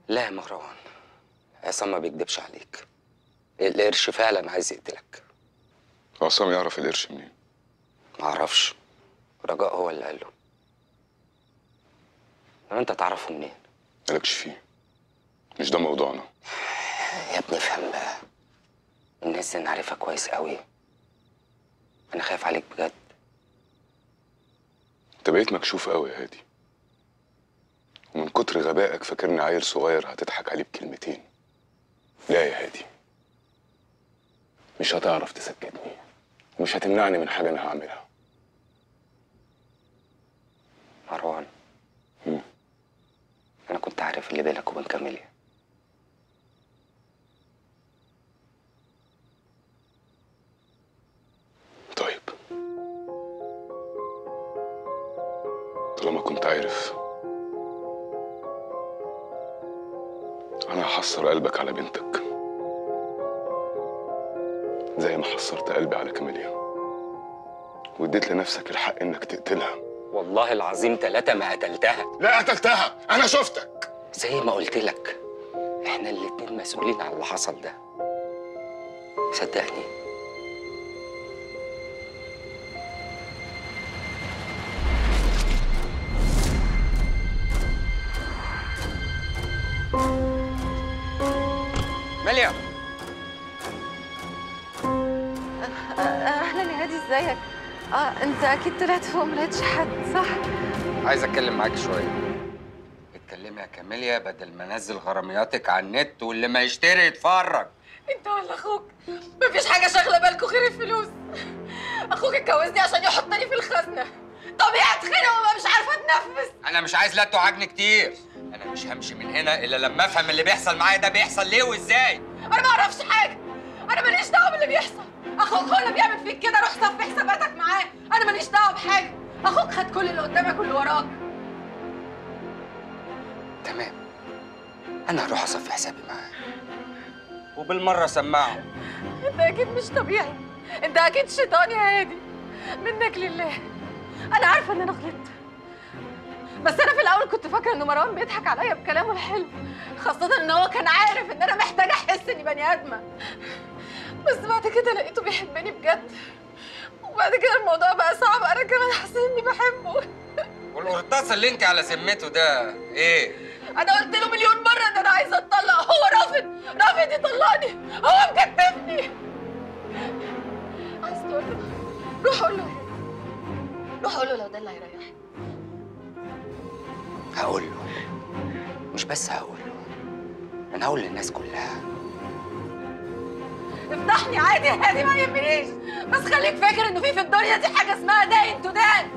لا يا مروان عصام ما بيكدبش عليك القرش فعلا عايز يقتلك عصام يعرف القرش منين معرفش رجاء هو اللي قال له لما انت تعرفه منين مالكش فيه مش ده موضوعنا يا ابني افهم بقى الناس دي انا عارفها كويس قوي انا خايف عليك بجد انت بقيت مكشوف قوي يا هادي ومن كتر غبائك فاكرني عيل صغير هتضحك عليه بكلمتين لا يا هادي مش هتعرف تسكتني ومش هتمنعني من حاجه انا هعملها مروان انا كنت عارف اللي بينك وبين كاميليا طيب طالما كنت عارف انا هحصر قلبك على بنتك زي ما حصرت قلبي على كاميليا واديت لنفسك الحق انك تقتلها والله العظيم ثلاثة ما قتلتها لا قتلتها انا شفتك زي ما قلت لك احنا الاتنين مسؤولين على اللي حصل ده صدقني ماليا اهلا يا هادي ازيك اه انت اكيد طلعت فوق ما لقيتش حد صح عايز اتكلم معاك شويه اتكلمي يا كاميليا بدل ما انزل غرامياتك على النت واللي ما يشتري يتفرج انت ولا اخوك مفيش حاجه شاغله بالكوا غير الفلوس اخوك اتجوزني عشان يحطني في الخزنه طبيعي اتخنق وما مش عارفه اتنفس انا مش عايز لا تعجني كتير انا مش همشي من هنا الا لما افهم اللي بيحصل معايا ده بيحصل ليه وازاي انا ما اعرفش حاجه انا ماليش دعوه باللي بيحصل اخوك هو اللي بيعمل فيك كده روح صفي حساباتك معاه انا ماليش دعوه بحاجه اخوك خد كل اللي قدامك واللي وراك تمام انا هروح اصفي حسابي معاه وبالمره سمعه انت اكيد مش طبيعي انت اكيد شيطان يا هادي منك لله انا عارفه ان انا غلطت بس انا في الاول كنت فاكره ان مروان بيضحك عليا بكلامه الحلو خاصه ان هو كان عارف ان انا محتاجه احس اني بني ادمه بس بعد كده لقيته بيحبني بجد وبعد كده الموضوع بقى صعب انا كمان حسيت اني بحبه والقرطاس اللي انت على ذمته ده ايه انا قلت له مليون مره ان انا عايزه اتطلق هو رافض رافض يطلقني هو مكتفني عايز تقول له روح قول له يا هادي. روح قول له لو ده اللي هيريحك هقول له مش بس هقول له انا هقول للناس كلها افتحني عادي يا هادي ما يهمنيش بس خليك فاكر انه في في الدنيا دي حاجه اسمها داين تدان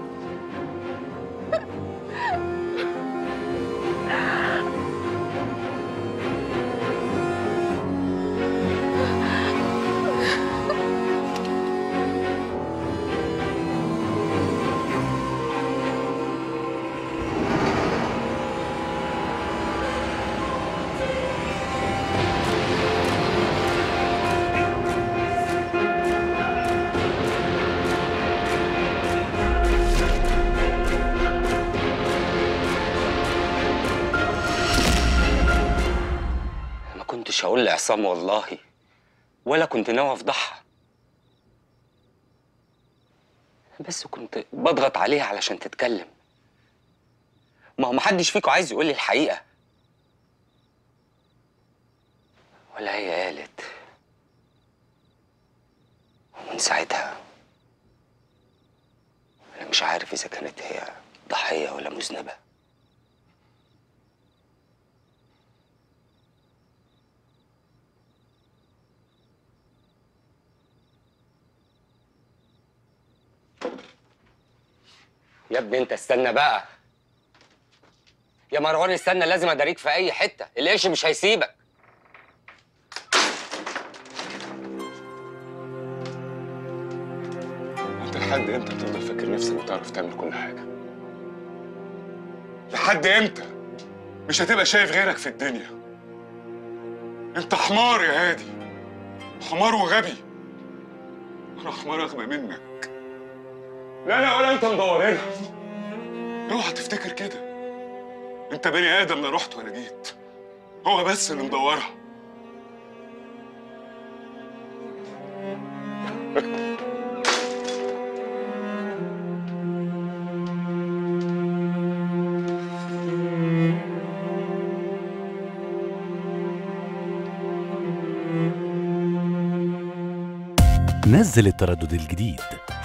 ما كنتش هقول لعصام والله ولا كنت ناوي افضحها بس كنت بضغط عليها علشان تتكلم ما هو محدش فيكم عايز يقول لي الحقيقة ولا هي قالت ومن ساعتها أنا مش عارف إذا كانت هي ضحية ولا مذنبة يا ابني انت استنى بقى يا مروان استنى لازم اداريك في اي حته القرش مش هيسيبك انت لحد امتى هتفضل فاكر نفسك بتعرف تعمل كل حاجه لحد امتى مش هتبقى شايف غيرك في الدنيا انت حمار يا هادي حمار وغبي انا حمار اغبى منك لا لا ولا انت مدورينها اوعى تفتكر كده انت بني ادم لا رحت ولا جيت هو بس اللي مدورها نزل التردد الجديد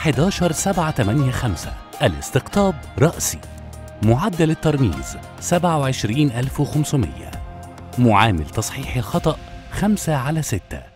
11785 الاستقطاب رأسي معدل الترميز 27500 معامل تصحيح الخطأ 5 على 6